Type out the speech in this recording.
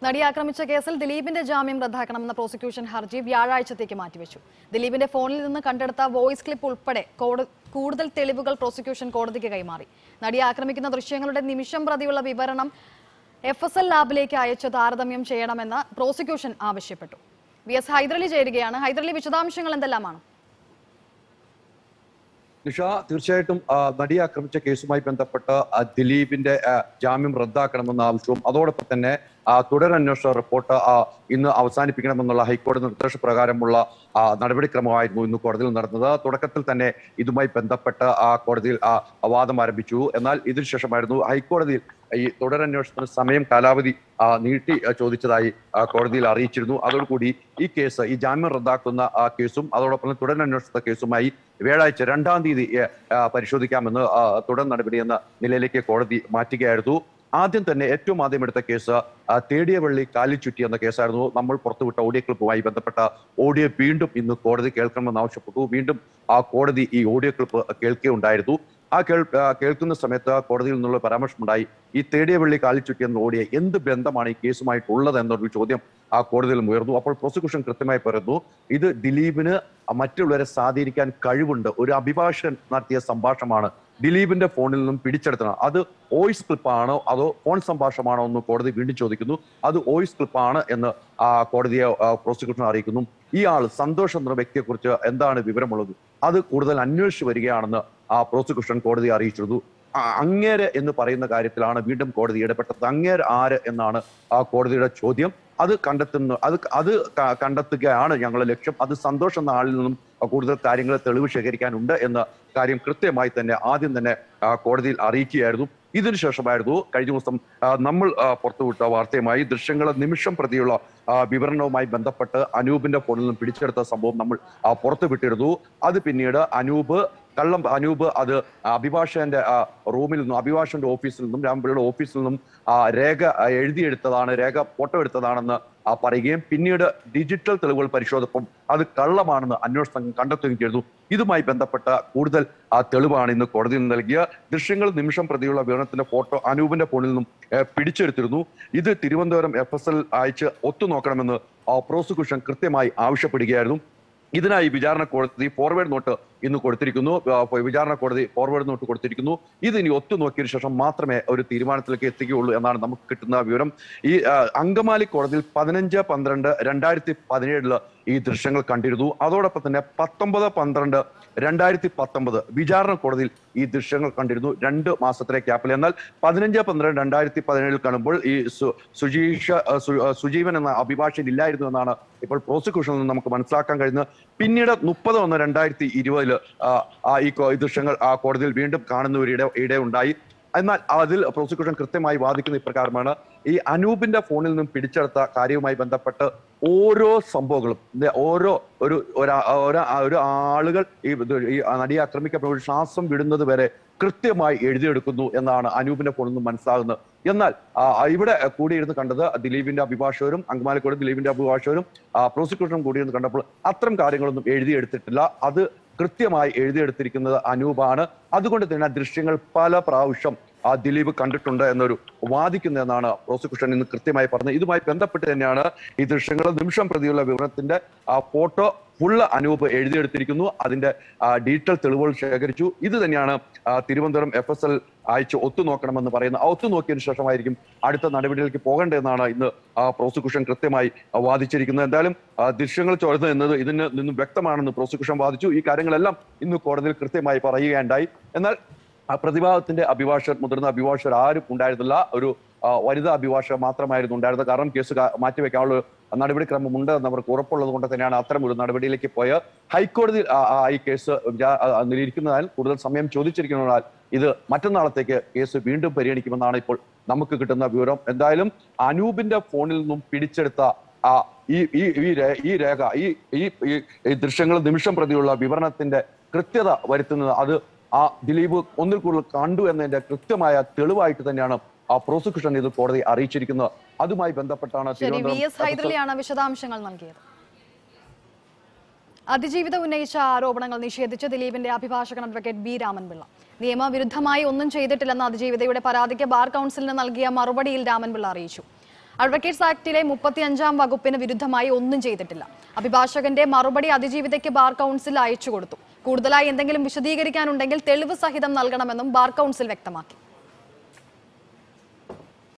നടിയെ ആക്രമിച്ച കേസിൽ ദിലീപിന്റെ ജാമ്യം റദ്ദാക്കണമെന്ന പ്രോസിക്യൂഷൻ ഹർജി വ്യാഴാഴ്ചത്തേക്ക് മാറ്റിവെച്ചു ദിലീപിന്റെ ഫോണിൽ നിന്ന് കണ്ടെടുത്ത വോയിസ് ക്ലിപ്പ് ഉൾപ്പെടെ കോട- കൂടുതൽ തെളിവുകൾ പ്രോസിക്യൂഷൻ കോടതിക്ക് കൈമാറി നടിയെ ആക്രമിക്കുന്ന ദൃശ്യങ്ങളുടെ നിമിഷം പ്രതിയുള്ള വിവരണം എഫ് എസ് എൽ ലാബിലേക്ക് അയച്ച് താരതമ്യം ചെയ്യണമെന്ന് പ്രോസിക്യൂഷൻ ആവശ്യപ്പെട്ടു വി എസ് ഹൈദരലി ചേരുകയാണ് ഹൈദരലി വിശദാംശങ്ങൾ എന്തെല്ലാമാണ് നിഷ തീർച്ചയായിട്ടും ആ, നടിയെ ആക്രമിച്ച കേസുമായി ബന്ധപ്പെട്ട് ആ, ദിലീപിന്റെ ആ, ജാമ്യം റദ്ദാക്കണമെന്ന ആവശ്യവും അതോടൊപ്പം തന്നെ ആ, തുടരന്വേഷണ റിപ്പോർട്ട് ആ, ഇന്ന് അവസാനിപ്പിക്കണമെന്നുള്ള ഹൈക്കോടതി നിർദ്ദേശപ്രകാരമുള്ള ആ, നടപടിക്രമമായിരുന്നു ഇന്ന് കോടതിയിൽ നടന്നത് തുടക്കത്തിൽ തന്നെ ഇതുമായി ബന്ധപ്പെട്ട് ആ കോടതിയിൽ ആ, വാദം ആരംഭിച്ചു എന്നാൽ ഇതിനുശേഷമായിരുന്നു ഹൈക്കോടതിയിൽ ഈ തുടരന്വേഷണത്തിന് സമയം കാലാവധി ആ, നീട്ടി ആ, ചോദിച്ചതായി ആ, കോടതിയിൽ അറിയിച്ചിരുന്നു അതോടുകൂടി ഈ കേസ് ഈ ജാമ്യം റദ്ദാക്കുന്ന ആ, കേസും അതോടൊപ്പം തന്നെ തുടരന്വേഷണ കേസുമായി വ്യാഴാഴ്ച രണ്ടാം തീയതി ഏ, ആ, പരിശോധിക്കാമെന്ന് ആ, തുടർ നടപടി എന്ന നിലയിലേക്ക് കോടതി മാറ്റുകയായിരുന്നു ആദ്യം തന്നെ ഏറ്റവും ആദ്യം എടുത്ത കേസ് ആ, തേടിയവള്ളി കാലിച്ചുറ്റി എന്ന കേസായിരുന്നു നമ്മൾ പുറത്തുവിട്ട ഓഡിയോ ക്ലിപ്പുമായി ബന്ധപ്പെട്ട ഓഡിയോ വീണ്ടും ഇന്ന് കോടതി കേൾക്കണമെന്ന് ആവശ്യപ്പെട്ടു വീണ്ടും ആ കോടതി ഈ ഓഡിയോ ക്ലിപ്പ് കേൾക്കുകയുണ്ടായിരുന്നു ആ കേൾ ആ, കേൾക്കുന്ന സമയത്ത് കോടതിയിൽ നിന്നുള്ള പരാമർശമുണ്ടായി ഈ തേടിയവള്ളി കാലിച്ചുറ്റി എന്ന ഓഡിയോ എന്ത് ബന്ധമാണ് ഈ കേസുമായിട്ടുള്ളത് എന്നൊരു ചോദ്യം ആ കോടതിയിൽ ഉയർന്നു അപ്പോൾ പ്രോസിക്യൂഷൻ കൃത്യമായി പറയുന്നു ഇത് ദിലീപിന് മറ്റുള്ളവരെ സ്വാധീനിക്കാൻ കഴിവുണ്ട് ഒരു അഭിഭാഷകൻ നടത്തിയ സംഭാഷണമാണ് ദിലീപിന്റെ ഫോണിൽ നിന്നും പിടിച്ചെടുത്തതാണ് അത് വോയിസ് ക്ലിപ്പാണോ അതോ ഫോൺ സംഭാഷണമാണോ എന്ന് കോടതി വീണ്ടും ചോദിക്കുന്നു അത് വോയിസ് ക്ലിപ്പാണ് എന്ന് ആ കോടതിയെ ആ, പ്രോസിക്യൂഷൻ അറിയിക്കുന്നു ഈ ആൾ സന്തോഷ് എന്ന വ്യക്തിയെക്കുറിച്ച് എന്താണ് വിവരമുള്ളത് അത് കൂടുതൽ അന്വേഷിച്ചു വരികയാണെന്ന് ആ പ്രോസിക്യൂഷൻ കോടതി അറിയിച്ചിരുന്നു ആ, അങ്ങേര് എന്ന് പറയുന്ന കാര്യത്തിലാണ് വീണ്ടും കോടതി ഇടപെട്ടത് അങ്ങേര് ആര് എന്നാണ് ആ കോടതിയുടെ ചോദ്യം അത് കണ്ടെത്തുന്നു അത് അത് ക- കണ്ടെത്തുകയാണ് ഞങ്ങളുടെ ലക്ഷ്യം അത് സന്തോഷം എന്ന ആളിൽ നിന്നും കൂടുതൽ കാര്യങ്ങൾ തെളിവ് ശേഖരിക്കാനുണ്ട് എന്ന കാര്യം കൃത്യമായി തന്നെ ആദ്യം തന്നെ ആ, കോടതിയിൽ അറിയിക്കുകയായിരുന്നു ഇതിനുശേഷമായിരുന്നു കഴിഞ്ഞ ദിവസം ആ, നമ്മൾ ആ, പുറത്തുവിട്ട വാർത്തയുമായി ദൃശ്യങ്ങളെ നിമിഷം പ്രതിയുള്ള ആ, വിവരണവുമായി ബന്ധപ്പെട്ട് അനൂപിന്റെ ഫോണിൽ നിന്നും പിടിച്ചെടുത്ത സംഭവം നമ്മൾ ആ, പുറത്തുവിട്ടിരുന്നു അത് പിന്നീട് അനൂപ് കള്ളം അനൂപ് അത് അഭിഭാഷകന്റെ ആ, റൂമിൽ നിന്നും അഭിഭാഷകന്റെ ഓഫീസിൽ നിന്നും രാംപിള്ളയുടെ ഓഫീസിൽ നിന്നും ആ, രേഖ ആ, എഴുതിയെടുത്തതാണ് രേഖ ഫോട്ടോ എടുത്തതാണെന്ന് ആ, പറയുകയും പിന്നീട് ഡിജിറ്റൽ തെളിവുകൾ പരിശോധിച്ചപ്പം അത് കള്ളമാണെന്ന് അന്വേഷണ സംഘം കണ്ടെത്തുകയും ചെയ്തു ഇതുമായി ബന്ധപ്പെട്ട കൂടുതൽ ആ, തെളിവാണ് ഇന്ന് കോടതിയിൽ നൽകിയ ദൃശ്യങ്ങൾ നിമിഷം പ്രതിയുള്ള വിവരണത്തിന്റെ ഫോട്ടോ അനൂപിന്റെ ഫോണിൽ നിന്നും ഏ, പിടിച്ചെടുത്തിരുന്നു ഇത് തിരുവനന്തപുരം എഫ് എസ് എൽ അയച്ച് ഒത്തുനോക്കണമെന്ന് ആ, പ്രോസിക്യൂഷൻ കൃത്യമായി ആവശ്യപ്പെടുകയായിരുന്നു ഇതിനായി വിചാരണ കോടതി ഫോർവേഡ് നോട്ട് ഇന്ന് കൊടുത്തിരിക്കുന്നു ആ, വിചാരണ കോടതി ഫോർവേഡ് നോട്ട് കൊടുത്തിരിക്കുന്നു ഇത് ഇനി ഒത്തുനോക്കിയതിനു ശേഷം മാത്രമേ ഒരു തീരുമാനത്തിലേക്ക് എത്തിക്കുകയുള്ളൂ എന്നാണ് നമുക്ക് കിട്ടുന്ന വിവരം ഈ ആ, അങ്കമാലി കോടതിയിൽ പതിനഞ്ച് പന്ത്രണ്ട് രണ്ടായിരത്തി പതിനേഴില് ഈ ദൃശ്യങ്ങൾ കണ്ടിരുന്നു അതോടൊപ്പം തന്നെ പത്തൊമ്പത് പന്ത്രണ്ട് രണ്ടായിരത്തി പത്തൊമ്പത് വിചാരണ കോടതിയിൽ ഈ ദൃശ്യങ്ങൾ കണ്ടിരുന്നു രണ്ട് മാസത്തിലെ ക്യാപ്പിൽ എന്നാൽ പതിനഞ്ച് പന്ത്രണ്ട് രണ്ടായിരത്തി പതിനേഴിൽ കാണുമ്പോൾ ഈ സു- സുജീഷ ആ, സു- ആ, സുജീവൻ എന്ന അഭിഭാഷകൻ ഇല്ലായിരുന്നു എന്നാണ് ഇപ്പോൾ പ്രോസിക്യൂഷനിൽ നിന്ന് നമുക്ക് മനസ്സിലാക്കാൻ കഴിയുന്നത് പിന്നീട് മുപ്പത് ഒന്ന് രണ്ടായിരത്തി ഇരുപതില് ഈ കോ- ഈ ദൃശ്യങ്ങൾ ആ കോടതിയിൽ വീണ്ടും കാണുന്ന ഒരു ഇട ഇടയുണ്ടായി എന്നാൽ അതിൽ പ്രോസിക്യൂഷൻ കൃത്യമായി വാദിക്കുന്ന ഇപ്രകാരമാണ് ഈ അനൂപിന്റെ ഫോണിൽ നിന്നും പിടിച്ചെടുത്ത കാര്യവുമായി ബന്ധപ്പെട്ട് ഓരോ സംഭവങ്ങളും ഇത് ഓരോ ഒരു ഒരാ- ഒരാ- ഒരു ആളുകൾ ഈ ഇത് ഈ നടിയെ ആക്രമിക്കപ്പെട്ട ഒരു ശ്വാസം വിടുന്നത് വരെ കൃത്യമായി എഴുതിയെടുക്കുന്നു എന്നാണ് അനൂപിന്റെ ഫോണിൽ നിന്നും മനസ്സിലാകുന്നത് എന്നാൽ ആ, ഇവിടെ കൂടിയിരുന്ന് കണ്ടത് ദിലീപിന്റെ അഭിഭാഷകരും അങ്കമാലിക്കോട് ദിലീപിന്റെ അഭിഭാഷകരും ആ, പ്രോസിക്യൂഷനും കൂടിയിരുന്ന് കണ്ടപ്പോൾ അത്തരം കാര്യങ്ങളൊന്നും എഴുതിയെടുത്തിട്ടില്ല അത് കൃത്യമായി എഴുതിയെടുത്തിരിക്കുന്നത് അനൂപാണ് അതുകൊണ്ട് തന്നെ ആ ദൃശ്യങ്ങൾ പല പ്രാവശ്യം ആ ദിലീപ് കണ്ടിട്ടുണ്ട് എന്നൊരു വാദിക്കുന്നു എന്നാണ് പ്രോസിക്യൂഷൻ ഇന്ന് കൃത്യമായി പറഞ്ഞത് ഇതുമായി ബന്ധപ്പെട്ട് തന്നെയാണ് ഈ ദൃശ്യങ്ങൾ നിമിഷം പ്രതിയുള്ള വിവരണത്തിന്റെ ആ ഫോട്ടോ ഫുള്ള് അനൂപ് എഴുതിയെടുത്തിരിക്കുന്നു അതിന്റെ ആ, ഡീറ്റെയിൽ തെളിവുകൾ ശേഖരിച്ചു ഇത് തന്നെയാണ് ആ, തിരുവനന്തപുരം എഫ് എസ് എൽ അയച്ച് ഒത്തുനോക്കണമെന്ന് പറയുന്നത് ആ ഒത്തുനോക്കിയതിനു ശേഷമായിരിക്കും അടുത്ത നടപടിയിലേക്ക് പോകേണ്ടതെന്നാണ് ഇന്ന് ആ, പ്രോസിക്യൂഷൻ കൃത്യമായി ആ, വാദിച്ചിരിക്കുന്നത് എന്തായാലും ആ, ദൃശ്യങ്ങൾ ചോർന്നത് എന്നത് ഇതിന് നിന്നും വ്യക്തമാണെന്ന് പ്രോസിക്യൂഷൻ വാദിച്ചു ഈ കാര്യങ്ങളെല്ലാം ഇന്ന് കോടതിയിൽ കൃത്യമായി പറയുകയുണ്ടായി എന്നാൽ ആ പ്രതിഭാഗത്തിന്റെ അഭിഭാഷകർ മുതിർന്ന അഭിഭാഷകർ ആരും ഉണ്ടായിരുന്നില്ല ഒരു ആ, വനിതാ അഭിഭാഷകർ മാത്രമായിരുന്നു ഉണ്ടായിരുന്നത് കാരണം കേസ് കാ- മാറ്റിവെക്കാനുള്ള ഒരു നടപടിക്രമമുണ്ട് എന്ന് അവർക്ക് ഉറപ്പുള്ളത് കൊണ്ട് തന്നെയാണ് അത്തരം ഒരു നടപടിയിലേക്ക് പോയ ഹൈക്കോടതിയിൽ ആ- ആ ഈ കേസ് വിചാ- ആ, നിലയിരിക്കുന്നതിനാൽ കൂടുതൽ സമയം ചോദിച്ചിരിക്കുന്നതിനാൽ ഇത് മറ്റന്നാളത്തേക്ക് കേസ് വീണ്ടും പരിഗണിക്കുമെന്നാണ് ഇപ്പോൾ നമുക്ക് കിട്ടുന്ന വിവരം എന്തായാലും അനൂപിന്റെ ഫോണിൽ നിന്നും പിടിച്ചെടുത്ത ആ ഈ ഈ ഈ രേ- ഈ രേഖ ഈ ഈ ഈ- ഈ ദൃശ്യങ്ങൾ നിമിഷം പ്രതിയുള്ള വിവരണത്തിന്റെ കൃത്യത വരുത്തുന്നത് അത് ആ ദിലീപ് ഒന്നിൽ കൂടുതൽ കണ്ടു എന്നതിന്റെ കൃത്യമായ തെളിവായിട്ട് തന്നെയാണ് ആ പ്രോസിക്യൂഷൻ ഇത് കോടതി അറിയിച്ചിരിക്കുന്നത് അതുമായി ബന്ധപ്പെട്ടാണ് ശരി വി എസ് തിരുവനന്തപുരം ഹൈദരലിയാണ് വിശദാംശങ്ങൾ നൽകിയത് അതിജീവിത ഉന്നയിച്ച ആരോപണങ്ങൾ നിഷേധിച്ച് ദിലീപിന്റെ അഭിഭാഷകൻ അഡ്വക്കേറ്റ് ബി രാമൻപിള്ള നിയമവിരുദ്ധമായി ഒന്നും ചെയ്തിട്ടില്ലെന്ന് അതിജീവിതയുടെ പരാതിക്ക് ബാർ കൗൺസിലിന് നൽകിയ മറുപടിയിൽ രാമൻപിള്ള അറിയിച്ചു അഡ്വക്കേറ്റ്സ് ആക്ടിലെ മുപ്പത്തിയഞ്ചാം വകുപ്പിന് വിരുദ്ധമായി ഒന്നും ചെയ്തിട്ടില്ല അഭിഭാഷകന്റെ മറുപടി അതിജീവിതയ്ക്ക് ബാർ കൗൺസിൽ അയച്ചു കൊടുത്തു കൂടുതലായി എന്തെങ്കിലും വിശദീകരിക്കാനുണ്ടെങ്കിൽ തെളിവ് സഹിതം നൽകണമെന്നും ബാർ കൗൺസിൽ വ്യക്തമാക്കി